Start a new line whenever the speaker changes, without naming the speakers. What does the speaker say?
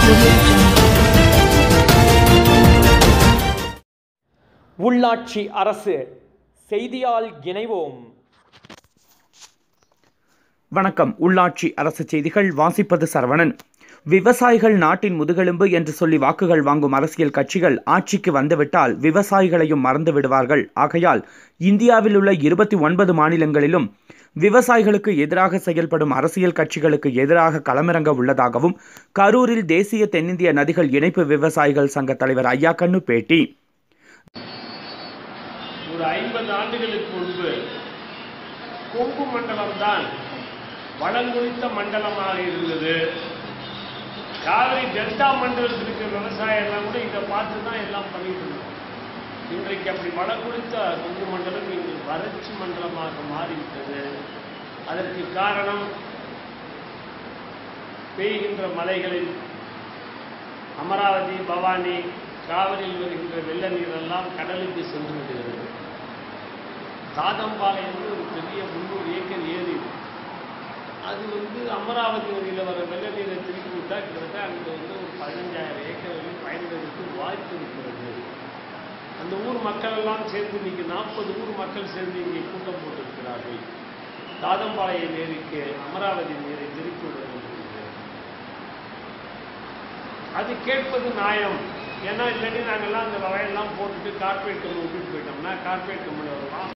Audio Jungle.
உள்ளாட்சி அரசு செய்தியால் இணைவோம்
வணக்கம் உள்ளாட்சி அரசு செய்திகள் வாசிப்பது சரவணன் விவசாயிகள் நாட்டின் முதுகெலும்பு என்று சொல்லி வாக்குகள் வாங்கும் அரசியல் கட்சிகள் ஆட்சிக்கு வந்துவிட்டால் விவசாயிகளையும் மறந்து விடுவார்கள் ஆகையால் இந்தியாவில் உள்ள இருபத்தி ஒன்பது மாநிலங்களிலும் விவசாயிகளுக்கு எதிராக செயல்படும் அரசியல் கட்சிகளுக்கு எதிராக களமிறங்க உள்ளதாகவும் கரூரில் தேசிய தென்னிந்திய நதிகள் இணைப்பு விவசாயிகள் சங்க தலைவர் ஐயா கண்ணு பேட்டி
ஒரு ஐம்பது ஆண்டுகளுக்கு முன்பு கொங்கு மண்டலம்தான் வளங்குறித்த மண்டலமாக இருந்தது காவிரி டெல்டா மண்டலத்தில் இருக்கிற விவசாயம் எல்லாம் கூட இதை பார்த்து தான் எல்லாம் பண்ணிட்டு இருந்தோம் இன்றைக்கு அப்படி வளங்குறித்த கொங்கு மண்டலம் இன்று வறட்சி மண்டலமாக மாறிவிட்டது அதற்கு காரணம் பெய்கின்ற மலைகளில் அமராவதி பவானி காவிரியில் வருகின்ற வெள்ள நீரெல்லாம் கடலுக்கு சென்று விடுகிறது தாதம்பாளையம் வந்து ஒரு பெரிய முந்நூறு ஏக்கர் ஏரி இருக்கு. அது வந்து அமராவதி நதியில் வர வெள்ள நீரை திருப்பி விட்டால் கிட்டத்தட்ட அங்கே வந்து ஒரு பதினஞ்சாயிரம் ஏக்கர் வரைக்கும் பயன்படுத்த வாய்ப்பு இருக்கிறது அந்த ஊர் மக்கள் எல்லாம் சேர்ந்து இன்னைக்கு நாற்பது ஊர் மக்கள் சேர்ந்து இங்கே கூட்டம் போட்டிருக்கிறார்கள் தாதம்பாளையம் ஏரிக்கு அமராவதி நீரை திருப்பி விட வேண்டும் என்று. அது கேட்பது நியாயம் ஏன்னா இல்லாட்டி நாங்கள்லாம் அந்த வகையெல்லாம் போட்டுட்டு கார்பரேட் கம்பெனி விட்டுட்டு போயிட்டோம்னா கார்பரேட் கம்பெனி வரலாம்